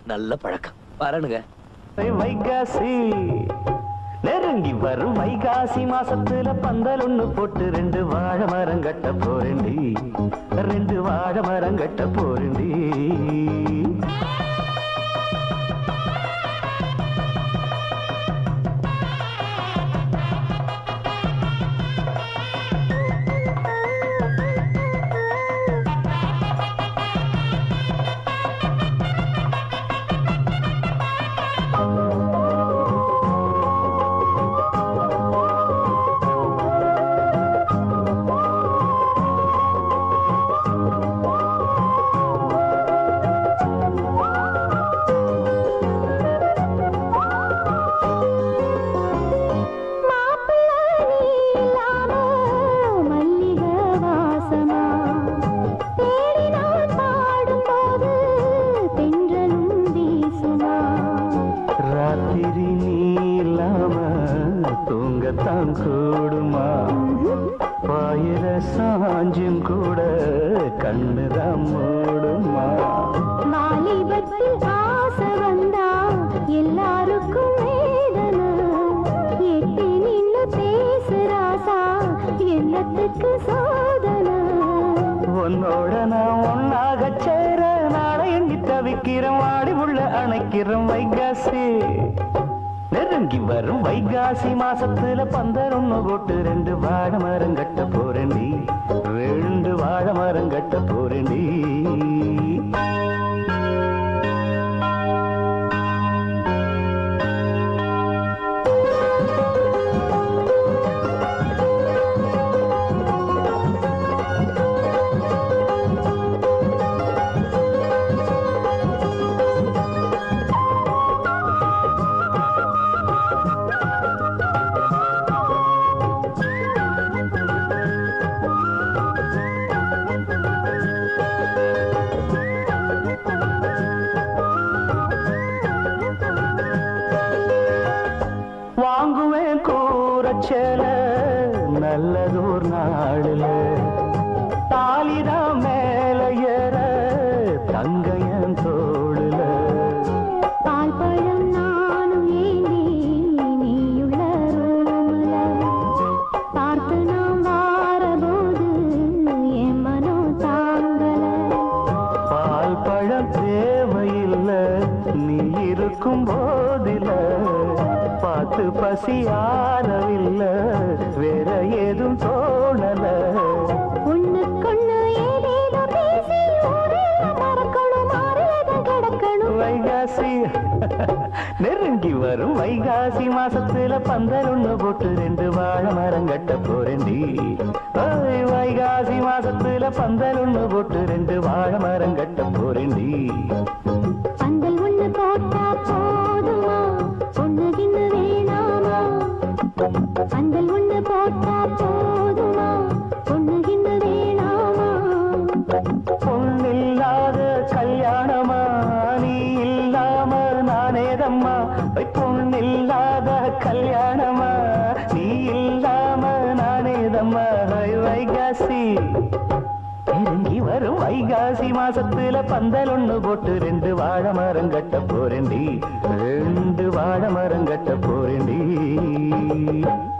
நல்ல பழக்கம் வரணுங்க வைகாசி நெருங்கி வரும் வைகாசி மாசத்துல பந்தல் ஒண்ணு போட்டு ரெண்டு வாழை மரம் கட்ட போறேண்டி ரெண்டு வாழை மரம் கட்ட போறேண்டி ராத்திரி நீ இல்லாம தூங்கத்தான் கூடுமா பாயிர சாஞ்சும் கூட கண்ணுதான் மூடுமா வாலிபத்தில் ஆசை வந்தா எல்லாருக்கும் வேதனை எட்டி நின்னு பேசுறாசா என்னத்துக்கு சோதனை உன்னோட நான் ஒன்னாக சேர நாளை எண்ணி தவிக்கிறேன் வாடி உள்ள அணைக்கிறேன் வைகாசி நெருங்கி வரும் வைகாசி மாசத்துல பந்தரொன்னு போட்டு ரெண்டு வாழை மரம் கட்ட போறேன்டி ரெண்டு வாழை மரம் கட்ட போறேன்டி வாங்குவேன் கூறச்சேல நல்லதோர் நாளுல தாலிதான் மேல ஏற தங்கையன் தோளுல பால் பழம் நானும் ஏந்தி நீயுள்ள ரூமுல பார்த்து நாம் வாரபோது என் மனம் தாங்கல பால் பழம் தேவையில்ல நீ இருக்கும் போதில பார்த்து பசி ஆறவில்ல வேற ஏதும் தோணல ஒண்ணுக்கொண்ணு ஏதேதோ பேசி ஊரெல்லாம் மறக்கணும் மாறியதும் கிடக்கணும் வைகாசி நெருங்கி வரும் வைகாசி மாசத்துல பந்தல் ஒண்ணு போட்டு ரெண்டு வாழை மரம் கட்ட போறேன்டி ஓய், வைகாசி மாசத்துல பந்தல் ஒண்ணு போட்டு ரெண்டு வாழை மரம் கட்ட போறேன்டி பந்தல் ஒண்ணு போட்டா போதுமா ஒண்ணு கிண்ணு வேணாமா பந்தல் ஒண்ணு போட்டா போதுமா ஒண்ணு கிண்ணு வேணாமா பொண்ணில்லாத கல்யாணமா நீ இல்லாம நானேதம்மா ஒய், பொண்ணில்லாத கல்யாணமா நீ இல்லாம நானேதம்மா ஒய், வைகாசி நெருங்கி வரும் வைகாசி மாசத்துல பந்தல் ஒண்ணு போட்டு ரெண்டு வாழை மரம் கட்ட போறேன்டி ரெண்டு வாழை மரம் கட்ட போறேன்டி